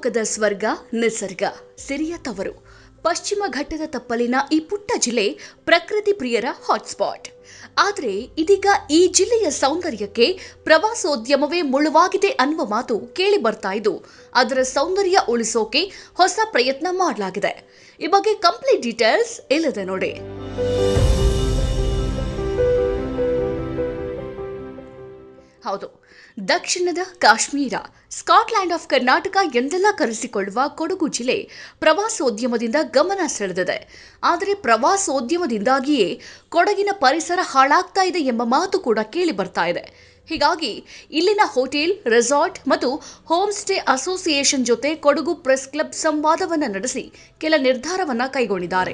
ಲೋಕದ ಸ್ವರ್ಗ ನಿಸರ್ಗ ಸಿರಿಯ ತವರು ಪಶ್ಚಿಮ ಘಟ್ಟದ ತಪ್ಪಲಿನ ಈ ಪುಟ್ಟ ಜಿಲ್ಲೆ ಪ್ರಕೃತಿ ಪ್ರಿಯರ ಹಾಟ್ಸ್ಪಾಟ್ ಆದರೆ ಇದೀಗ ಈ ಜಿಲ್ಲೆಯ ಸೌಂದರ್ಯಕ್ಕೆ ಪ್ರವಾಸೋದ್ಯಮವೇ ಮುಳುವಾಗಿದೆ ಅನ್ನುವ ಮಾತು ಕೇಳಿ ಬರ್ತಾ ಇದ್ದು ಅದರ ಸೌಂದರ್ಯ ಉಳಿಸೋಕೆ ಹೊಸ ಪ್ರಯತ್ನ ಮಾಡಲಾಗಿದೆ ಈ ಬಗ್ಗೆ ಕಂಪ್ಲೀಟ್ ಡೀಟೇಲ್ಸ್ ಇಲ್ಲದೆ ನೋಡಿ ಹೌದು ದಕ್ಷಿಣದ ಕಾಶ್ಮೀರ ಸ್ಕಾಟ್ಲ್ಯಾಂಡ್ ಆಫ್ ಕರ್ನಾಟಕ ಎಂದೆಲ್ಲ ಕರೆಸಿಕೊಳ್ಳುವ ಕೊಡಗು ಜಿಲ್ಲೆ ಪ್ರವಾಸೋದ್ಯಮದಿಂದ ಗಮನ ಸೆಳೆದಿದೆ ಆದರೆ ಪ್ರವಾಸೋದ್ಯಮದಿಂದಾಗಿಯೇ ಕೊಡಗಿನ ಪರಿಸರ ಹಾಳಾಗ್ತಾ ಇದೆ ಎಂಬ ಮಾತು ಕೂಡ ಕೇಳಿ ಬರ್ತಾ ಇದೆ ಹೀಗಾಗಿ ಇಲ್ಲಿನ ಹೋಟೆಲ್ ರೆಸಾರ್ಟ್ ಮತ್ತು ಹೋಮ್ ಸ್ಟೇ ಅಸೋಸಿಯೇಷನ್ ಜೊತೆ ಕೊಡಗು ಪ್ರೆಸ್ ಕ್ಲಬ್ ಸಂವಾದವನ್ನು ನಡೆಸಿ ಕೆಲ ನಿರ್ಧಾರವನ್ನ ಕೈಗೊಂಡಿದ್ದಾರೆ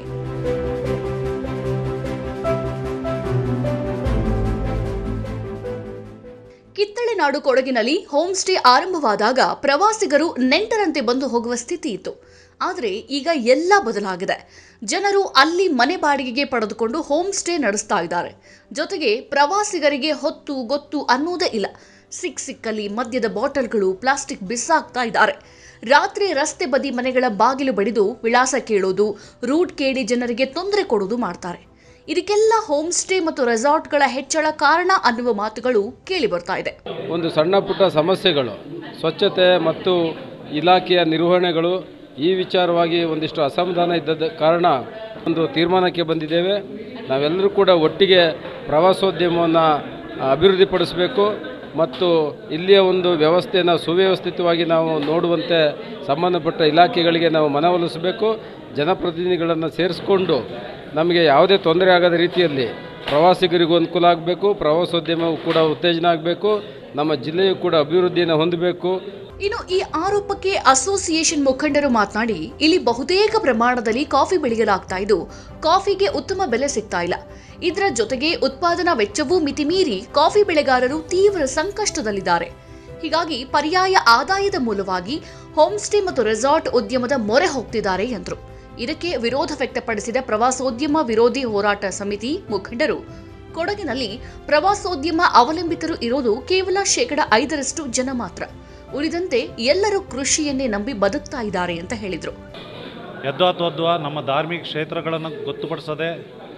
ಕಿತ್ತಳೆ ನಾಡು ಕೊಡಗಿನಲ್ಲಿ ಹೋಮ್ ಸ್ಟೇ ಆರಂಭವಾದಾಗ ಪ್ರವಾಸಿಗರು ನೆಂಟರಂತೆ ಬಂದು ಹೋಗುವ ಸ್ಥಿತಿ ಇತ್ತು ಆದರೆ ಈಗ ಎಲ್ಲ ಬದಲಾಗಿದೆ ಜನರು ಅಲ್ಲಿ ಮನೆ ಬಾಡಿಗೆಗೆ ಪಡೆದುಕೊಂಡು ಹೋಮ್ ಸ್ಟೇ ನಡೆಸ್ತಾ ಇದ್ದಾರೆ ಜೊತೆಗೆ ಪ್ರವಾಸಿಗರಿಗೆ ಹೊತ್ತು ಗೊತ್ತು ಅನ್ನೋದೇ ಇಲ್ಲ ಸಿಕ್ ಸಿಕ್ಕಲ್ಲಿ ಮದ್ಯದ ಬಾಟಲ್ಗಳು ಪ್ಲಾಸ್ಟಿಕ್ ಬಿಸಾಕ್ತಾ ಇದ್ದಾರೆ ರಾತ್ರಿ ರಸ್ತೆ ಬದಿ ಮನೆಗಳ ಬಾಗಿಲು ಬಡಿದು ವಿಳಾಸ ಕೇಳೋದು ರೂಟ್ ಕೇಳಿ ಜನರಿಗೆ ತೊಂದರೆ ಕೊಡೋದು ಮಾಡ್ತಾರೆ ಇದಕ್ಕೆಲ್ಲ ಹೋಮ್ ಸ್ಟೇ ಮತ್ತು ರೆಸಾರ್ಟ್ಗಳ ಹೆಚ್ಚಳ ಕಾರಣ ಅನ್ನುವ ಮಾತುಗಳು ಕೇಳಿ ಬರ್ತಾ ಇದೆ ಒಂದು ಸಣ್ಣ ಪುಟ್ಟ ಸಮಸ್ಯೆಗಳು ಸ್ವಚ್ಛತೆ ಮತ್ತು ಇಲಾಖೆಯ ನಿರ್ವಹಣೆಗಳು ಈ ವಿಚಾರವಾಗಿ ಒಂದಿಷ್ಟು ಅಸಮಾಧಾನ ಇದ್ದದ ಕಾರಣ ಒಂದು ತೀರ್ಮಾನಕ್ಕೆ ಬಂದಿದ್ದೇವೆ ನಾವೆಲ್ಲರೂ ಕೂಡ ಒಟ್ಟಿಗೆ ಪ್ರವಾಸೋದ್ಯಮವನ್ನು ಅಭಿವೃದ್ಧಿಪಡಿಸಬೇಕು ಮತ್ತು ಇಲ್ಲಿಯ ಒಂದು ವ್ಯವಸ್ಥೆಯನ್ನು ಸುವ್ಯವಸ್ಥಿತವಾಗಿ ನಾವು ನೋಡುವಂತೆ ಸಂಬಂಧಪಟ್ಟ ಇಲಾಖೆಗಳಿಗೆ ನಾವು ಮನವೊಲಿಸಬೇಕು ಜನಪ್ರತಿನಿಧಿಗಳನ್ನು ಸೇರಿಸಿಕೊಂಡು ನಮಗೆ ಯಾವುದೇ ತೊಂದರೆ ಆಗದ ರೀತಿಯಲ್ಲಿ ಪ್ರವಾಸಿಗರಿಗೂ ಅನುಕೂಲ ಆಗಬೇಕು ಪ್ರವಾಸೋದ್ಯಮವು ಕೂಡ ಉತ್ತೇಜನ ಆಗಬೇಕು ನಮ್ಮ ಜಿಲ್ಲೆಯು ಕೂಡ ಅಭಿವೃದ್ಧಿಯನ್ನು ಹೊಂದಬೇಕು ಇನ್ನು ಈ ಆರೋಪಕ್ಕೆ ಅಸೋಸಿಯೇಷನ್ ಮುಖಂಡರು ಮಾತನಾಡಿ ಇಲ್ಲಿ ಬಹುತೇಕ ಪ್ರಮಾಣದಲ್ಲಿ ಕಾಫಿ ಬೆಳೆಯಲಾಗ್ತಾ ಇದ್ದು ಕಾಫಿಗೆ ಉತ್ತಮ ಬೆಲೆ ಸಿಗ್ತಾ ಇಲ್ಲ ಇದರ ಜೊತೆಗೆ ಉತ್ಪಾದನಾ ವೆಚ್ಚವೂ ಮಿತಿಮೀರಿ ಕಾಫಿ ಬೆಳೆಗಾರರು ತೀವ್ರ ಸಂಕಷ್ಟದಲ್ಲಿದ್ದಾರೆ ಹೀಗಾಗಿ ಪರ್ಯಾಯ ಆದಾಯದ ಮೂಲವಾಗಿ ಹೋಮ್ ಸ್ಟೇ ಮತ್ತು ರೆಸಾರ್ಟ್ ಉದ್ಯಮದ ಮೊರೆ ಹೋಗ್ತಿದ್ದಾರೆ ಎಂದರು ಇದಕ್ಕೆ ವಿರೋಧ ವ್ಯಕ್ತಪಡಿಸಿದ ಪ್ರವಾಸೋದ್ಯಮ ವಿರೋಧಿ ಹೋರಾಟ ಸಮಿತಿ ಮುಖಂಡರು ಕೊಡಗಿನಲ್ಲಿ ಪ್ರವಾಸೋದ್ಯಮ ಅವಲಂಬಿತರು ಇರೋದು ಕೇವಲ ಶೇಕಡ ಐದರಷ್ಟು ಜನ ಮಾತ್ರ ಉಳಿದಂತೆ ಎಲ್ಲರೂ ಕೃಷಿಯನ್ನೇ ನಂಬಿ ಬದುಕ್ತಾ ಇದ್ದಾರೆ ಅಂತ ಹೇಳಿದ್ರು ಯದ್ವಾತ್ವದ್ವ ನಮ್ಮ ಧಾರ್ಮಿಕ ಕ್ಷೇತ್ರಗಳನ್ನು ಗೊತ್ತುಪಡಿಸದೆ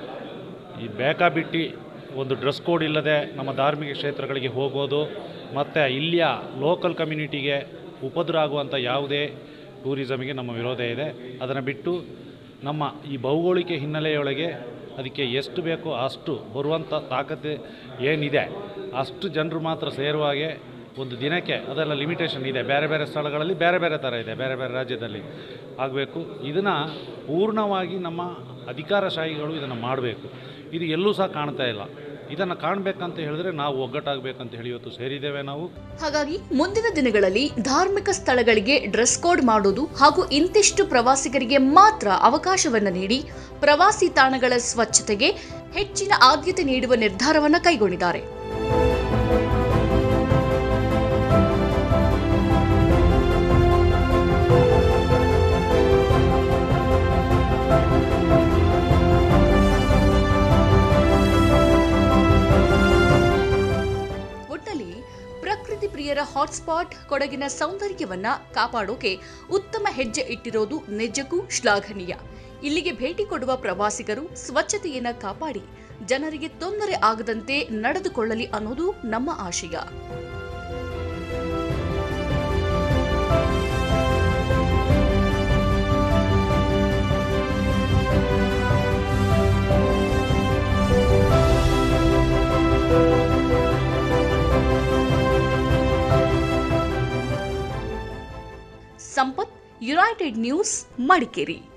ಈ ಬೇಕಾಬಿಟ್ಟಿ ಒಂದು ಡ್ರೆಸ್ ಕೋಡ್ ಇಲ್ಲದೆ ನಮ್ಮ ಧಾರ್ಮಿಕ ಕ್ಷೇತ್ರಗಳಿಗೆ ಹೋಗೋದು ಮತ್ತು ಇಲ್ಲಿಯ ಲೋಕಲ್ ಕಮ್ಯುನಿಟಿಗೆ ಉಪದ್ರ ಆಗುವಂಥ ಯಾವುದೇ ಟೂರಿಸಮಿಗೆ ನಮ್ಮ ವಿರೋಧ ಇದೆ ಅದನ್ನು ಬಿಟ್ಟು ನಮ್ಮ ಈ ಭೌಗೋಳಿಕ ಹಿನ್ನೆಲೆಯೊಳಗೆ ಅದಕ್ಕೆ ಎಷ್ಟು ಬೇಕೋ ಅಷ್ಟು ಬರುವಂಥ ತಾಕತ್ತು ಏನಿದೆ ಅಷ್ಟು ಜನರು ಮಾತ್ರ ಸೇರುವ ಹಾಗೆ ಒಂದು ದಿನಕ್ಕೆ ಅದೆಲ್ಲ ಲಿಮಿಟೇಷನ್ ಇದೆ ಬೇರೆ ಬೇರೆ ಸ್ಥಳಗಳಲ್ಲಿ ಬೇರೆ ಬೇರೆ ಥರ ಇದೆ ಬೇರೆ ಬೇರೆ ರಾಜ್ಯದಲ್ಲಿ ಆಗಬೇಕು ಇದನ್ನು ಪೂರ್ಣವಾಗಿ ನಮ್ಮ ಅಧಿಕಾರಶಾಹಿಗಳು ಇದನ್ನು ಮಾಡಬೇಕು ಇದು ಎಲ್ಲೂ ಸಹ ಕಾಣ್ತಾ ಇಲ್ಲ ಇದನ್ನು ಕಾಣಬೇಕಂತ ಹೇಳಿದ್ರೆ ನಾವು ಒಗ್ಗಟ್ಟಾಗಬೇಕಂತ ಹೇಳಿ ಇವತ್ತು ಸೇರಿದ್ದೇವೆ ನಾವು ಹಾಗಾಗಿ ಮುಂದಿನ ದಿನಗಳಲ್ಲಿ ಧಾರ್ಮಿಕ ಸ್ಥಳಗಳಿಗೆ ಡ್ರೆಸ್ ಕೋಡ್ ಮಾಡೋದು ಹಾಗೂ ಇಂತಿಷ್ಟು ಪ್ರವಾಸಿಗರಿಗೆ ಮಾತ್ರ ಅವಕಾಶವನ್ನ ನೀಡಿ ಪ್ರವಾಸಿ ತಾಣಗಳ ಸ್ವಚ್ಛತೆಗೆ ಹೆಚ್ಚಿನ ಆದ್ಯತೆ ನೀಡುವ ನಿರ್ಧಾರವನ್ನ ಕೈಗೊಂಡಿದ್ದಾರೆ ಒಟ್ಟಲ್ಲಿ ಪ್ರಕೃತಿ ಪ್ರಿಯರ ಹಾಟ್ಸ್ಪಾಟ್ ಕೊಡಗಿನ ಸೌಂದರ್ಯವನ್ನ ಕಾಪಾಡೋಕೆ ಉತ್ತಮ ಹೆಜ್ಜೆ ಇಟ್ಟಿರೋದು ನಿಜಕ್ಕೂ ಶ್ಲಾಘನೀಯ ಇಲ್ಲಿಗೆ ಭೇಟಿ ಕೊಡುವ ಪ್ರವಾಸಿಗರು ಸ್ವಚ್ಛತೆಯನ್ನ ಕಾಪಾಡಿ ಜನರಿಗೆ ತೊಂದರೆ ಆಗದಂತೆ ನಡೆದುಕೊಳ್ಳಲಿ ಅನ್ನೋದು ನಮ್ಮ ಆಶಯ ಸಂಪತ್ ಯುನೈಟೆಡ್ ನ್ಯೂಸ್ ಮಡಿಕೇರಿ